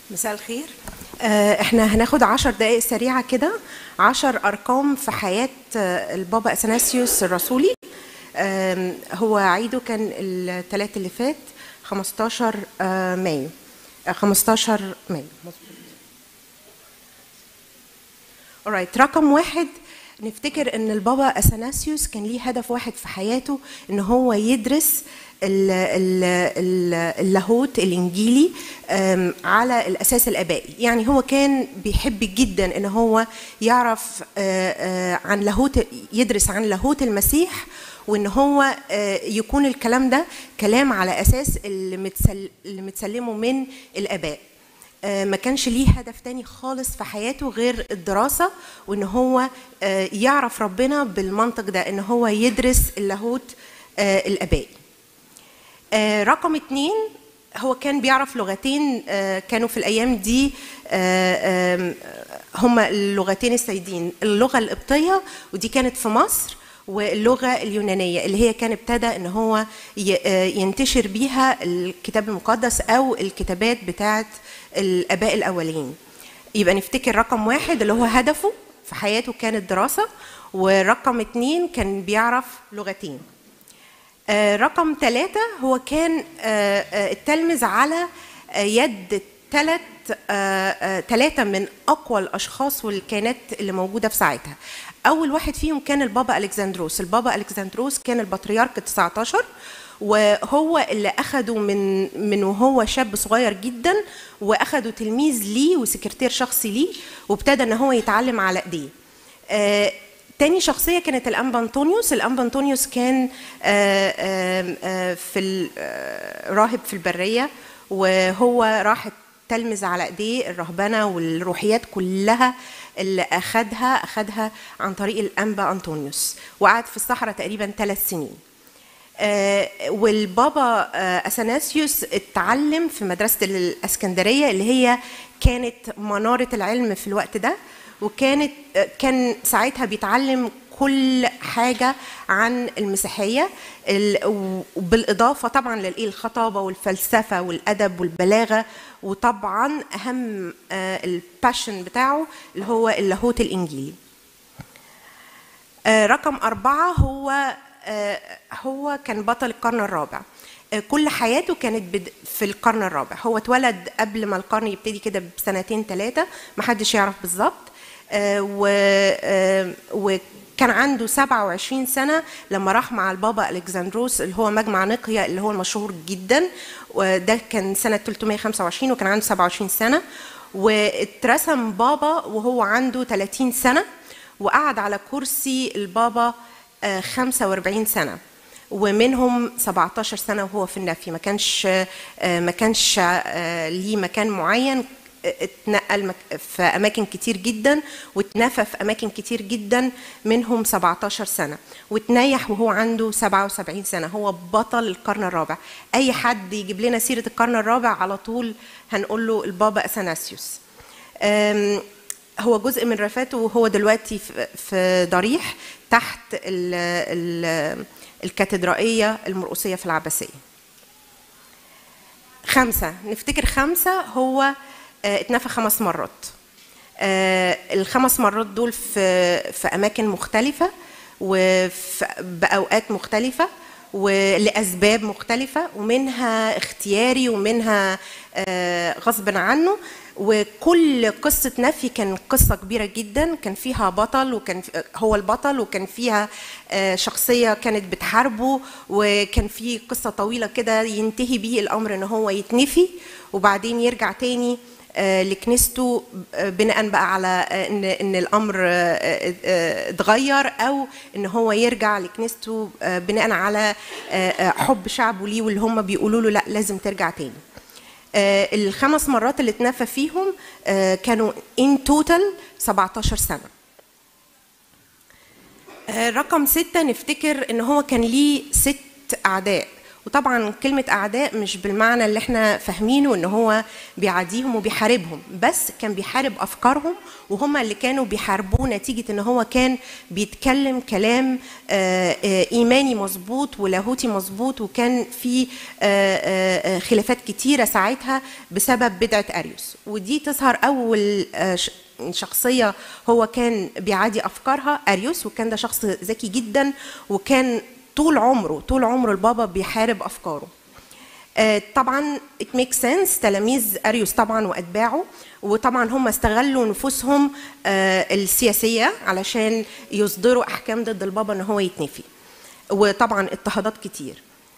مساء الخير آه، احنا هناخد عشر دقائق سريعة كده عشر أرقام في حياة آه، البابا أثناسيوس الرسولي آم، هو عيده كان الثلاث اللي فات 15 آه، مايو آه، 15 مايو مظبوط alright رقم واحد نفتكر ان البابا اثناسيوس كان ليه هدف واحد في حياته ان هو يدرس ال- ال- ال- اللاهوت الانجيلي أم، على الاساس الابائي يعني هو كان بيحب جدا ان هو يعرف آه، آه، عن لاهوت يدرس عن لاهوت المسيح وان هو آه، يكون الكلام ده كلام على اساس اللي متسل- اللي متسلمه من الاباء آه، ما كانش ليه هدف تاني خالص في حياته غير الدراسة وإن هو آه، يعرف ربنا بالمنطق ده إن هو يدرس اللاهوت آه، الآبائي آه، رقم اتنين هو كان بيعرف لغتين آه، كانوا في الأيام دي آه، آم، هما اللغتين السيدين اللغة القبطية ودي كانت في مصر واللغة اليونانية اللي هي كان ابتدى ان هو ي- آه، ينتشر بيها الكتاب المقدس او الكتابات بتاعت الاباء الاولين يبقى نفتكر رقم واحد اللي هو هدفه في حياته كان الدراسة ورقم اتنين كان بيعرف لغتين آه، رقم ثلاثة هو كان آه، آه، التلمذ على آه، يد ثلاث ثلاثة من أقوى الأشخاص والكيانات اللي موجودة في ساعتها أول واحد فيهم كان البابا ألكسندروس البابا ألكسندروس كان البطريرك ال 19 وهو اللي أخده من من وهو شاب صغير جدا وأخده تلميذ ليه وسكرتير شخصي ليه وابتدى إن هو يتعلم على إيديه آه، تاني شخصية كانت الأنبا أنطونيوس الأنبا أنطونيوس كان آه، آه، آه، في ال- آه، راهب في البرية وهو راح تلمذ على ايديه الرهبنه والروحيات كلها اللي اخدها اخدها عن طريق الانبا انطونيوس وقعد في الصحراء تقريبا ثلاث سنين آه، والبابا آه، اثناسيوس اتعلم في مدرسه الاسكندريه اللي هي كانت مناره العلم في الوقت ده وكانت آه، كان ساعتها بيتعلم كل حاجه عن المسيحيه ال- وبالاضافه طبعا للايه الخطابه والفلسفه والادب والبلاغه وطبعا اهم الباشن بتاعه اللي هو اللاهوت الانجيلي آه، رقم أربعة هو آه، هو كان بطل القرن الرابع آه، كل حياته كانت بد- في القرن الرابع هو اتولد قبل ما القرن يبتدي كده بسنتين ثلاثة محدش يعرف بالظبط آه، و آه، وكان عنده 27 سنة لما راح مع البابا ألكسندروس اللي هو مجمع نقيا اللي هو المشهور جدا وده كان سنة 325 وكان عنده 27 سنة واترسم بابا وهو عنده 30 سنة وقعد على كرسي البابا آه، 45 سنة ومنهم 17 سنة وهو في النفي ما كانش آه، ما كانش آه، ليه مكان معين آه، اتنقل مك- في أماكن كتير جدا واتنفى في أماكن كتير جدا منهم 17 سنة واتنيح وهو عنده 77 سنة هو بطل القرن الرابع أي حد يجيب لنا سيرة القرن الرابع على طول هنقول له البابا أثناسيوس أم، هو جزء من رفاته وهو دلوقتي في- في ضريح تحت ال ال الكاتدرائية المرقسية في العباسية خمسة نفتكر خمسة هو آه، اتنفى خمس مرات آه، الخمس مرات دول في في أماكن مختلفة وبأوقات مختلفة ولأسباب مختلفة ومنها اختياري ومنها آه، غصب عنه وكل قصة نفي كان قصة كبيرة جدا كان فيها بطل وكان في- هو البطل وكان فيها آه، شخصية كانت بتحاربه وكان في قصة طويلة كده ينتهي بيه الأمر إن هو يتنفي وبعدين يرجع تاني آه، لكنيسته آه، بناء بقى على آه، ان ان الامر آه، آه، اتغير او ان هو يرجع لكنيسته آه، بناء على آه، آه، حب شعبه ليه واللي هم بيقولوا له لا لازم ترجع تاني آه، الخمس مرات اللي اتنفى فيهم آه، كانوا ان توتال 17 سنه آه، رقم ستة نفتكر ان هو كان ليه ست اعداء وطبعا كلمة أعداء مش بالمعنى اللي احنا فاهمينه إن هو بيعاديهم وبيحاربهم بس كان بيحارب أفكارهم وهم اللي كانوا بيحاربوه نتيجة إن هو كان بيتكلم كلام آه، آه، إيماني مظبوط ولاهوتي مظبوط وكان في آه، آه، آه، خلافات كتيرة ساعتها بسبب بدعة أريوس ودي تظهر أول آه، ش- شخصية هو كان بيعادي أفكارها أريوس وكان ده شخص ذكي جدا وكان طول عمره طول عمره البابا بيحارب أفكاره آه، طبعا it makes sense تلاميذ اريوس طبعا واتباعه وطبعا هم استغلوا نفوسهم آه، السياسيه علشان يصدروا احكام ضد البابا ان هو يتنفي وطبعا اضطهادات كتير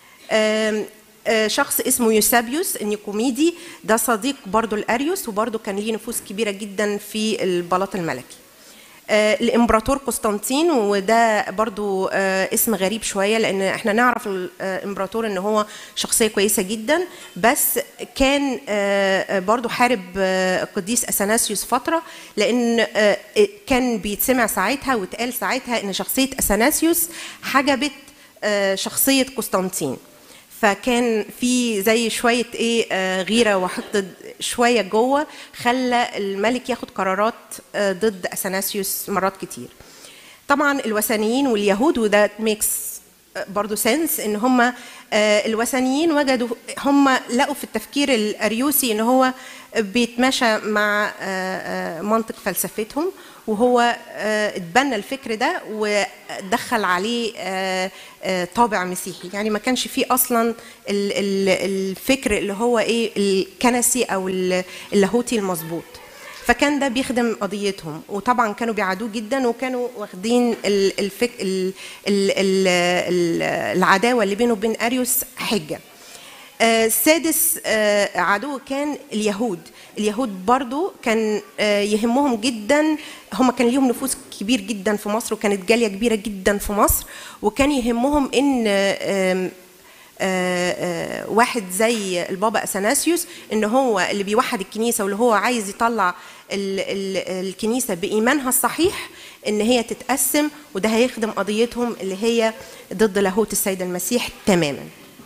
آم، آه، شخص اسمه يوسابيوس النيكوميدي ده صديق برضو الاريوس وبرضو كان ليه نفوذ كبيره جدا في البلاط الملكي آه، الامبراطور قسطنطين وده برضو آه، اسم غريب شويه لان احنا نعرف الامبراطور ان هو شخصيه كويسه جدا بس كان آه، آه، برضو حارب آه، القديس اثناسيوس فتره لان آه، كان بيتسمع ساعتها واتقال ساعتها ان شخصيه اثناسيوس حجبت آه، شخصيه قسطنطين فكان في زي شويه ايه آه، غيره وحقد شويه جوه خلى الملك ياخد قرارات آه، ضد اثناسيوس مرات كتير طبعا الوثنيين واليهود وده ميكس برضو سنس ان هم الوثنيين وجدوا هم لقوا في التفكير الاريوسي ان هو بيتماشى مع آه، آه، منطق فلسفتهم وهو آه، اتبنى الفكر ده ودخل عليه آه، آه، طابع مسيحي يعني ما كانش فيه اصلا ال- ال- الفكر اللي هو ايه الكنسي او ال- اللاهوتي المظبوط فكان ده بيخدم قضيتهم وطبعا كانوا بيعادوه جدا وكانوا واخدين ال- الفك ال- ال- ال- ال- العداوه اللي بينه وبين اريوس حجه آه، السادس آه، عدو كان اليهود اليهود برضو كان آه، يهمهم جدا هم كان ليهم نفوذ كبير جدا في مصر وكانت جاليه كبيره جدا في مصر وكان يهمهم ان آم، آه، آه، واحد زي البابا اثناسيوس ان هو اللي بيوحد الكنيسه واللي هو عايز يطلع ال- ال- الكنيسه بايمانها الصحيح ان هي تتقسم وده هيخدم قضيتهم اللي هي ضد لاهوت السيد المسيح تماما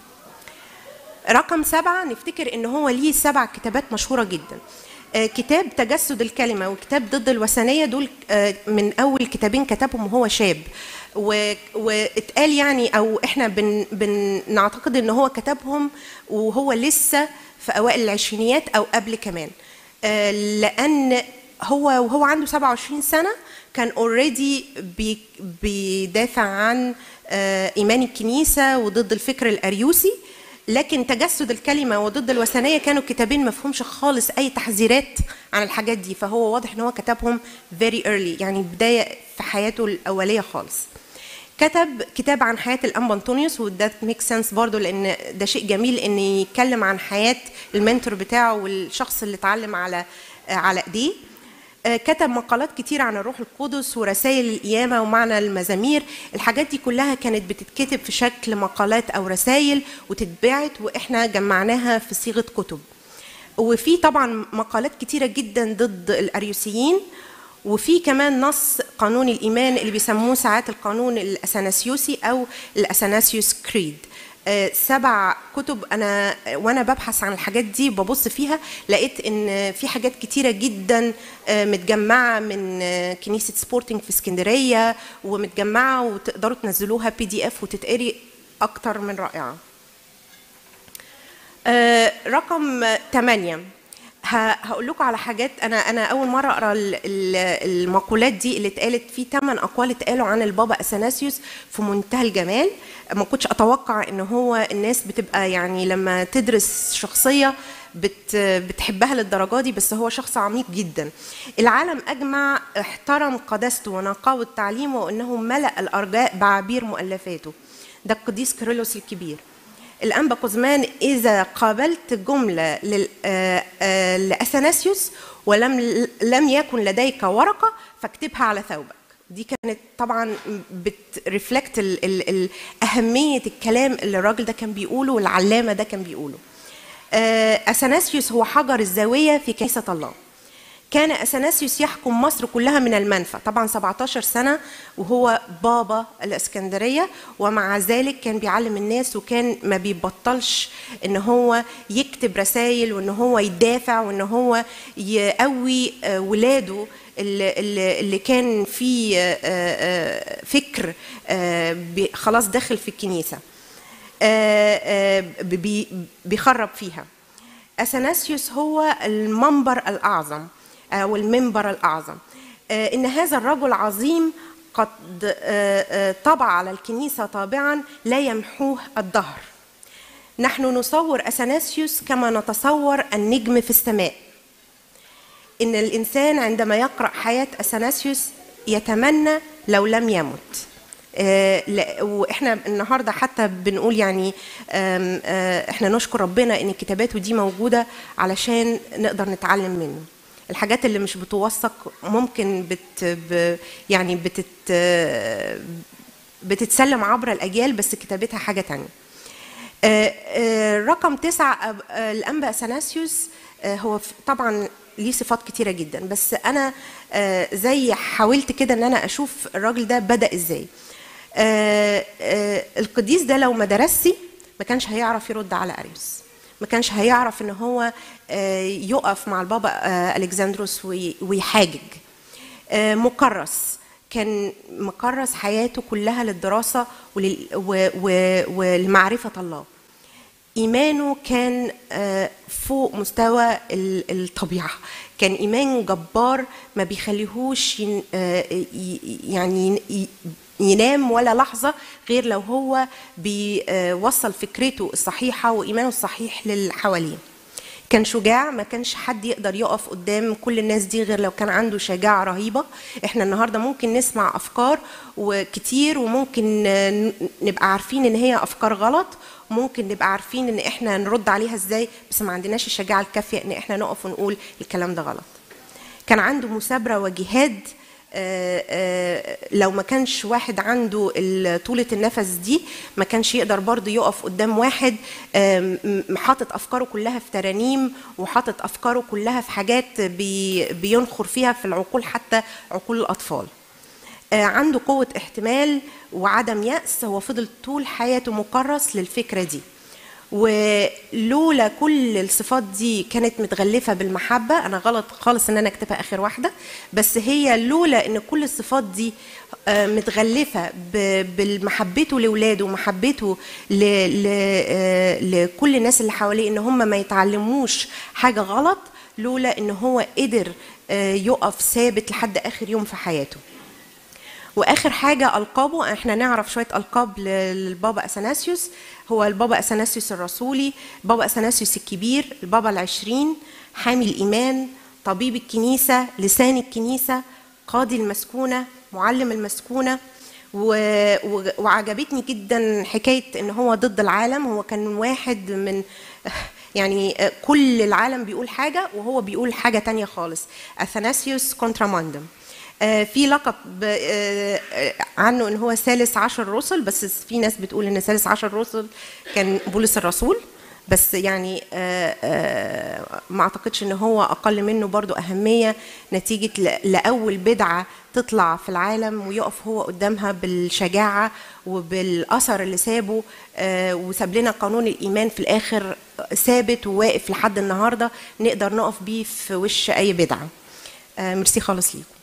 رقم سبعة نفتكر ان هو ليه سبع كتابات مشهورة جدا آه، كتاب تجسد الكلمة وكتاب ضد الوثنية دول آه، من أول كتابين كتبهم وهو شاب و- واتقال يعني أو إحنا بن بنعتقد إن هو كتبهم وهو لسه في أوائل العشرينيات أو قبل كمان آه، لأن هو وهو عنده 27 سنة كان اوريدي بيدافع عن آه، إيمان الكنيسة وضد الفكر الأريوسي لكن تجسد الكلمه وضد الوثنيه كانوا كتابين ما فيهمش خالص اي تحذيرات عن الحاجات دي فهو واضح ان هو كتبهم very early يعني بدايه في حياته الاوليه خالص كتب كتاب عن حياه الانبا انطونيوس وده ميك سنس برضه لان ده شيء جميل ان يتكلم عن حياه المنتور بتاعه والشخص اللي اتعلم على على ايديه آه، كتب مقالات كتير عن الروح القدس ورسائل القيامة ومعنى المزامير الحاجات دي كلها كانت بتتكتب في شكل مقالات أو رسائل وتتبعت وإحنا جمعناها في صيغة كتب وفي طبعا مقالات كتيرة جدا ضد الأريوسيين وفي كمان نص قانون الإيمان اللي بيسموه ساعات القانون الأثناسيوسي أو الأثناسيوس كريد آه، سبع كتب انا وانا ببحث عن الحاجات دي ببص فيها لقيت ان في حاجات كتيره جدا آه، متجمعه من آه، كنيسه سبورتنج في اسكندريه ومتجمعه وتقدروا تنزلوها بي دي اف وتتقري اكتر من رائعه آه، رقم 8 هقول لكم على حاجات انا انا اول مره اقرا ال- ال- المقولات دي اللي اتقالت في ثمان اقوال اتقالوا عن البابا اثناسيوس في منتهى الجمال ما كنتش اتوقع ان هو الناس بتبقى يعني لما تدرس شخصيه بت بتحبها للدرجه دي بس هو شخص عميق جدا العالم اجمع احترم قداسته ونقاوه تعليمه وانه ملا الارجاء بعبير مؤلفاته ده القديس كيرلس الكبير الأنبا قزمان إذا قابلت جملة لل- آه، آه، لأثناسيوس ولم لم يكن لديك ورقة فاكتبها على ثوبك دي كانت طبعا بترفلكت ال- ال- ال- أهمية الكلام اللي الراجل ده كان بيقوله والعلامة ده كان بيقوله آه، أثناسيوس هو حجر الزاوية في كنيسة الله كان اثناسيوس يحكم مصر كلها من المنفى طبعا 17 سنه وهو بابا الاسكندريه ومع ذلك كان بيعلم الناس وكان ما بيبطلش ان هو يكتب رسائل وان هو يدافع وان هو يقوي آه، ولاده اللي, اللي اللي كان في آه، آه، فكر آه، بي- خلاص داخل في الكنيسه آه، آه، بي- بيخرب فيها اثناسيوس هو المنبر الاعظم او المنبر الاعظم آه، ان هذا الرجل عظيم قد آه، آه، طبع على الكنيسه طابعا لا يمحوه الدهر نحن نصور اثناسيوس كما نتصور النجم في السماء ان الانسان عندما يقرا حياه اثناسيوس يتمنى لو لم يمت آه، لا- واحنا النهارده حتى بنقول يعني آم، آه، احنا نشكر ربنا ان كتاباته دي موجوده علشان نقدر نتعلم منه الحاجات اللي مش بتوثق ممكن بت ب يعني بتت آه، بتتسلم عبر الاجيال بس كتابتها حاجه تانية آه، آه، رقم تسعة أب- آه، الأنبا أثناسيوس آه، هو ف- طبعا ليه صفات كتيرة جدا بس أنا آه، زي حاولت كده إن أنا أشوف الراجل ده بدأ إزاي آه، آه، القديس ده لو ما درسي ما كانش هيعرف يرد على أريوس ما كانش هيعرف إن هو آه، يقف مع البابا آه، ألكسندروس وي- ويحاجج آه، مكرس كان مكرس حياته كلها للدراسة ولل- و- و- ولمعرفة الله إيمانه كان آه، فوق مستوى ال- الطبيعة كان إيمان جبار ما بيخليهوش ين- آه، ي- يعني ي- ينام ولا لحظة غير لو هو بيوصل فكرته الصحيحة وإيمانه الصحيح للي حواليه كان شجاع ما كانش حد يقدر يقف قدام كل الناس دي غير لو كان عنده شجاعة رهيبة احنا النهاردة ممكن نسمع أفكار وكتير وممكن آه، نبقى عارفين ان هي أفكار غلط وممكن نبقى عارفين ان احنا نرد عليها ازاي بس ما عندناش الشجاعة الكافية ان احنا نقف ونقول الكلام ده غلط كان عنده مثابرة وجهاد آه، آه، لو ما كانش واحد عنده ال- طولة النفس دي ما كانش يقدر برضه يقف قدام واحد آم، م- حاطط أفكاره كلها في ترانيم وحاطط أفكاره كلها في حاجات بي- بينخر فيها في العقول حتى عقول الأطفال آه، عنده قوة احتمال وعدم يأس هو فضل طول حياته مكرس للفكرة دي ولولا كل الصفات دي كانت متغلفة بالمحبة أنا غلط خالص إن أنا أكتبها آخر واحدة بس هي لولا إن كل الصفات دي آه، متغلفة ب- بالمحبته لولاده ومحبته ل- ل- آه، لكل الناس اللي حواليه إن هم ما يتعلموش حاجة غلط لولا إن هو قدر آه، يقف ثابت لحد آخر يوم في حياته واخر حاجه القابه احنا نعرف شويه القاب للبابا اثناسيوس هو البابا اثناسيوس الرسولي بابا اثناسيوس الكبير البابا العشرين حامي الايمان طبيب الكنيسه لسان الكنيسه قاضي المسكونه معلم المسكونه و... و... وعجبتني جدا حكايه ان هو ضد العالم هو كان واحد من يعني كل العالم بيقول حاجه وهو بيقول حاجه تانية خالص اثناسيوس كونتراماندم آه، في لقب آه، آه، عنه ان هو ثالث عشر رسل بس في ناس بتقول ان ثالث عشر رسل كان بولس الرسول بس يعني آه، آه، ما اعتقدش ان هو اقل منه برضو اهميه نتيجه ل- لاول بدعه تطلع في العالم ويقف هو قدامها بالشجاعه وبالاثر اللي سابه آه، وساب لنا قانون الايمان في الاخر ثابت وواقف لحد النهارده نقدر نقف بيه في وش اي بدعه آه، ميرسي خالص ليكم